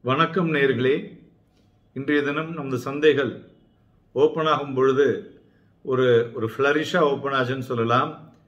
வணக்கம் நேர்களே இன்றைய தினம் நமது சந்தைகள் ஓப்பன் ஆகும் பொழுது ஒரு ஒரு ஃப்ளரிஷாக ஓப்பன் ஆச்சுன்னு சொல்லலாம்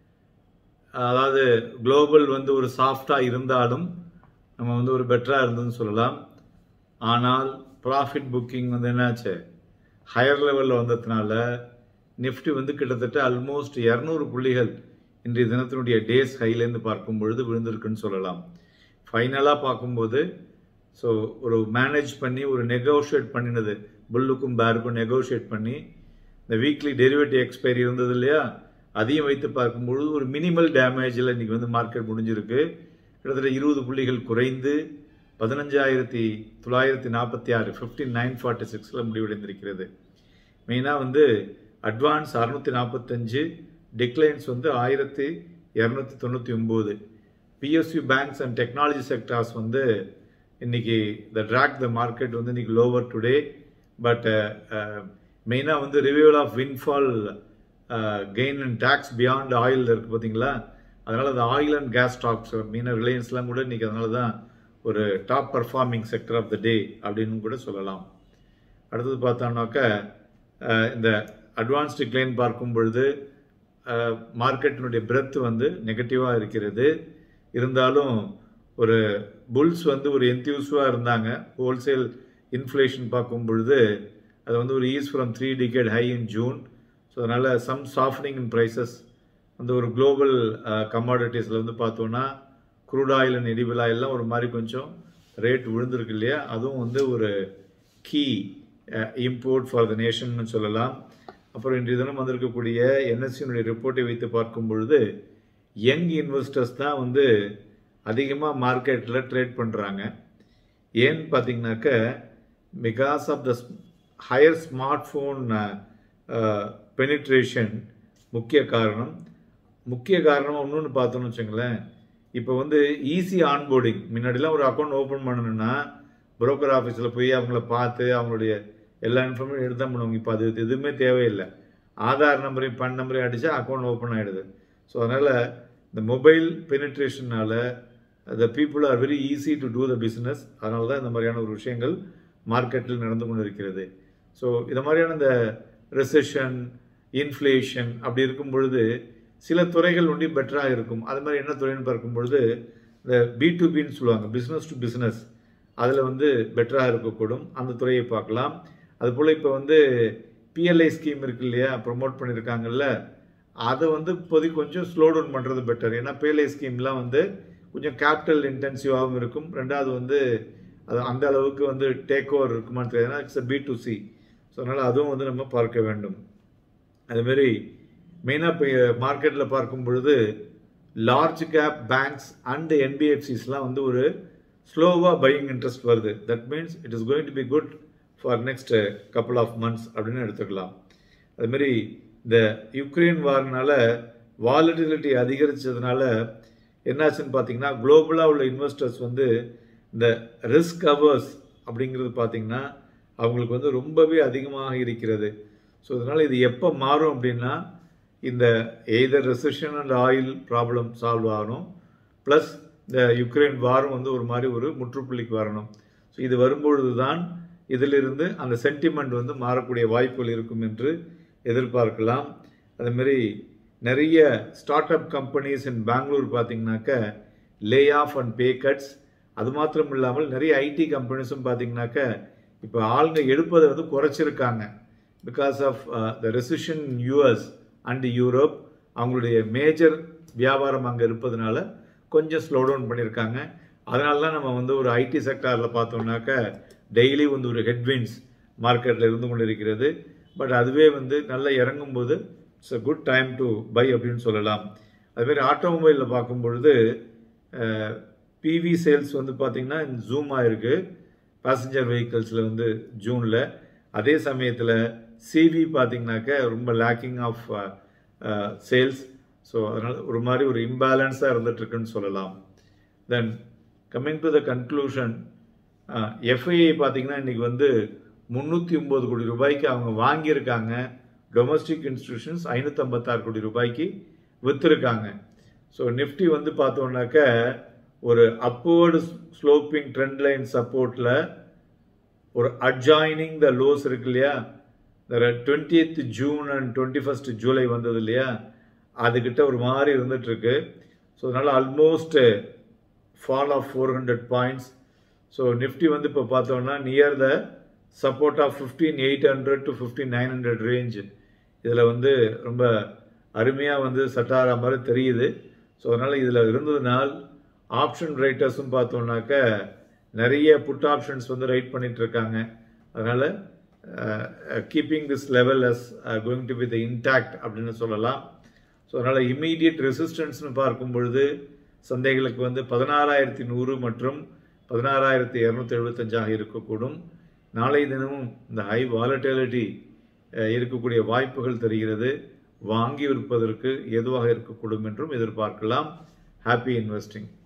அதாவது குளோபல் வந்து ஒரு சாஃப்டாக இருந்தாலும் நம்ம வந்து ஒரு பெட்டராக இருந்ததுன்னு சொல்லலாம் ஆனால் ப்ராஃபிட் புக்கிங் வந்து என்னாச்சு ஹையர் லெவலில் வந்ததுனால நிஃப்டி வந்து கிட்டத்தட்ட ஆல்மோஸ்ட் இரநூறு புள்ளிகள் இன்றைய தினத்தினுடைய டேஸ் ஹைலேருந்து பார்க்கும் பொழுது விழுந்திருக்குன்னு சொல்லலாம் ஃபைனலாக பார்க்கும்போது ஸோ ஒரு மேனேஜ் பண்ணி ஒரு நெகோஷியேட் பண்ணினது புல்லுக்கும் பேருக்கும் நெகோஷியேட் பண்ணி இந்த வீக்லி டெரிவேட்டிவ் எக்ஸ்பைரி இருந்தது இல்லையா அதையும் வைத்து பார்க்கும்பொழுது ஒரு மினிமல் டேமேஜில் இன்றைக்கி வந்து மார்க்கெட் முடிஞ்சிருக்கு கிட்டத்தட்ட இருபது புள்ளிகள் குறைந்து பதினஞ்சாயிரத்தி தொள்ளாயிரத்தி நாற்பத்தி ஆறு ஃபிஃப்டீன் நைன் ஃபார்ட்டி சிக்ஸில் முடிவடைந்திருக்கிறது மெயினாக வந்து அட்வான்ஸ் அறுநூற்றி நாற்பத்தஞ்சு டிக்ளைன்ஸ் வந்து ஆயிரத்தி இரநூத்தி தொண்ணூற்றி ஒம்பது PSU banks and technology sectors வந்து இன்னைக்கு த ட்ராக் த மார்க்கெட் வந்து இன்னைக்கு லோவர் டுடே பட் மெயினாக வந்து revival of windfall gain and taxes beyond oil இருக்குது பார்த்தீங்களா அதனால் அந்த ஆயில் அண்ட் கேஸ் ஸ்டாக்ஸ் மெயினாக ரிலையன்ஸ்லாம் கூட இன்றைக்கி அதனால தான் ஒரு top performing sector of the day அப்படின்னு கூட சொல்லலாம் அடுத்தது பார்த்தோம்னாக்க இந்த அட்வான்ஸ் டிக்ளைன் பார்க்கும் பொழுது மார்க்கெட்டினுடைய பிரெத் வந்து நெகட்டிவாக இருக்கிறது இருந்தாலும் ஒரு புல்ஸ் வந்து ஒரு என்த்யூஸாக இருந்தாங்க ஹோல்சேல் இன்ஃப்ளேஷன் பார்க்கும் பொழுது அது வந்து ஒரு is from three decade high in June so அதனால் சம் சாஃப்டிங் இன் ப்ரைஸஸ் வந்து ஒரு குளோபல் கமாடிட்டிஸில் வந்து பார்த்தோன்னா க்ரூட் ஆயில் அண்ட் எடிபிள் ஆயிலெலாம் ஒரு மாதிரி கொஞ்சம் ரேட் விழுந்திருக்கு இல்லையா அதுவும் வந்து ஒரு key import for the nation சொல்லலாம் அப்புறம் இன்றைய தினம் வந்திருக்கக்கூடிய என்எஸ்சியினுடைய ரிப்போர்ட்டை வைத்து பார்க்கும் பொழுது யங் இன்வெஸ்டர்ஸ் தான் வந்து அதிகமாக மார்க்கெட்டில் ட்ரேட் பண்ணுறாங்க ஏன்னு பார்த்தீங்கன்னாக்க because of the higher smartphone penetration முக்கிய காரணம் முக்கிய காரணம் இன்னொன்று பார்த்தோன்னு வச்சுங்களேன் இப்போ வந்து ஈஸி ஆன்போர்டிங் முன்னாடிலாம் ஒரு அக்கௌண்ட் ஓப்பன் பண்ணணும்னா புரோக்கர் ஆஃபீஸில் போய் அவங்கள பார்த்து அவங்களுடைய எல்லா இன்ஃபர்மேஷன் எடுத்து தான் பண்ணுவாங்க இப்போ அது எதுவுமே தேவையில்லை ஆதார் நம்பரையும் பன் நம்பரையும் அடித்தா அக்கௌண்ட் ஓப்பன் ஆகிடுது ஸோ அதனால் இந்த மொபைல் பெனிட்ரேஷனால் the people are very easy to do the business அதனால தான் இந்த மாதிரியான ஒரு விஷயங்கள் மார்க்கெட்டில் நடந்து கொண்டு இருக்கிறது ஸோ இந்த மாதிரியான இந்த ரெசஷன் இன்ஃப்ளேஷன் அப்படி இருக்கும் பொழுது சில துறைகள் ஒண்டி பெட்டராக இருக்கும் அது மாதிரி என்ன துறைன்னு பார்க்கும் பொழுது இந்த பி டு பின்னு சொல்லுவாங்க பிஸ்னஸ் டு பிஸ்னஸ் அதில் வந்து பெட்டராக இருக்கக்கூடும் அந்த துறையை பார்க்கலாம் அதுபோல் இப்போ வந்து பிஎல்ஐ ஸ்கீம் இருக்கு இல்லையா ப்ரொமோட் பண்ணியிருக்காங்கல்ல அதை வந்து இப்போதைக்கு கொஞ்சம் ஸ்லோ டவுன் பண்ணுறது பெட்டர் ஏன்னா பிஎல்ஐ ஸ்கீம்லாம் வந்து கொஞ்சம் கேபிட்டல் இன்டென்சிவாகவும் இருக்கும் ரெண்டாவது வந்து அது அந்த அளவுக்கு வந்து டேக் ஓவர் இருக்குமான்னு தெரியாது it's B to C so அதனால் அதுவும் வந்து நம்ம பார்க்க வேண்டும் அதுமாரி மெயினாக இப்போ மார்க்கெட்டில் பார்க்கும் பொழுது லார்ஜ் கேப் பேங்க்ஸ் அண்ட் என்பிஎஃப்சிஸ்லாம் வந்து ஒரு ஸ்லோவாக பையிங் இன்ட்ரெஸ்ட் வருது that means it is going to be good for next couple of months அப்படின்னு எடுத்துக்கலாம் அதுமாரி இந்த யுக்ரைன் வார்னால வாலட்டிலிட்டி அதிகரித்ததுனால என்னாச்சுன்னு பார்த்தீங்கன்னா குளோபலாக உள்ள இன்வெஸ்டர்ஸ் வந்து இந்த ரிஸ்க் அவர்ஸ் அப்படிங்கிறது பார்த்தீங்கன்னா அவங்களுக்கு வந்து ரொம்பவே அதிகமாக இருக்கிறது ஸோ அதனால் இது எப்போ மாறும் அப்படின்னா இந்த either recession and oil problem solve ஆகணும் ப்ளஸ் இந்த யுக்ரைன் வாரம் வந்து ஒரு மாதிரி ஒரு முற்றுப்புள்ளிக்கு வரணும் ஸோ இது வரும்பொழுது தான் இதிலிருந்து அந்த சென்டிமெண்ட் வந்து மாறக்கூடிய வாய்ப்புகள் இருக்கும் என்று எதிர்பார்க்கலாம் அதுமாரி நிறைய startup companies in Bangalore பார்த்தீங்கன்னாக்க layoff and pay cuts அது மாத்திரம் இல்லாமல் நிறைய ஐடி கம்பெனிஸும் பார்த்தீங்கன்னாக்க இப்போ ஆளுங்க எடுப்பதை வந்து குறைச்சிருக்காங்க because of the recession US and Europe அவங்களுடைய மேஜர் வியாபாரம் அங்கே இருப்பதனால கொஞ்சம் ஸ்லோ டவுன் பண்ணியிருக்காங்க அதனால தான் நம்ம வந்து ஒரு ஐடி செக்டாரில் பார்த்தோம்னாக்க டெய்லி வந்து ஒரு ஹெட்வின்ஸ் மார்க்கெட்டில் இருந்து கொண்டு இருக்கிறது பட் அதுவே வந்து நல்லா இறங்கும்போது it's a good time to buy அப்படின்னு சொல்லலாம் அதுமாரி ஆட்டோமொபைலில் பார்க்கும் பொழுது பிவி சேல்ஸ் வந்து பார்த்திங்கன்னா ஜூம் ஆகிருக்கு பேசஞ்சர் வெஹிக்கிள்ஸில் வந்து ஜூனில் அதே சமயத்தில் சிவி பார்த்திங்கனாக்க ரொம்ப லேக்கிங் ஆஃப் சேல்ஸ் ஸோ அதனால் ஒரு மாதிரி ஒரு இம்பேலன்ஸாக இருந்துகிட்ருக்குன்னு சொல்லலாம் then coming to the conclusion FII பார்த்திங்கன்னா இன்றைக்கி வந்து முந்நூற்றி ஒம்பது கோடி ரூபாய்க்கு அவங்க வாங்கியிருக்காங்க டொமஸ்டிக் இன்ஸ்டிடியூஷன்ஸ் ஐநூற்றம்பத்தாறு கோடி ரூபாய்க்கு விற்றுருக்காங்க ஸோ நிஃப்டி வந்து பார்த்தோன்னாக்க ஒரு அப்போர்டு ஸ்லோப்பிங் ட்ரெண்ட் லைன் சப்போர்ட்டில் ஒரு அட்ஜாயினிங் த லோஸ் இருக்கு இல்லையா twentieth June and twenty first July வந்தது இல்லையா அதுக்கிட்ட ஒரு மாதிரி இருந்துட்டு இருக்கு ஸோ அதனால் almost fall of four hundred points so Nifty வந்து இப்போ பார்த்தோம்னா near the support of fifteen eight hundred to fifteen nine hundred range இதில் வந்து ரொம்ப அருமையாக வந்து செட் ஆகிற மாதிரி தெரியுது ஸோ அதனால் இதில் இருந்ததுனால் ஆப்ஷன் ரைட்டர்ஸும் பார்த்தோம்னாக்க நிறைய புட் ஆப்ஷன்ஸ் வந்து ரைட் பண்ணிட்டு இருக்காங்க அதனால் keeping this level as going to with intact அப்படின்னு சொல்லலாம் ஸோ அதனால் இம்மீடியட் ரெசிஸ்டன்ஸ்னு பார்க்கும் பொழுது சந்தைகளுக்கு வந்து பதினாறாயிரத்தி நூறு மற்றும் பதினாறாயிரத்தி இரநூத்தி எழுபத்தஞ்சாக இருக்கக்கூடும் நாளை தினமும் இந்த ஹை வாலட்டிலிட்டி இருக்கக்கூடிய வாய்ப்புகள் தெரிகிறது வாங்கி விற்பதற்கு எதுவாக இருக்கக்கூடும் என்றும் எதிர்பார்க்கலாம் ஹாப்பி இன்வெஸ்டிங்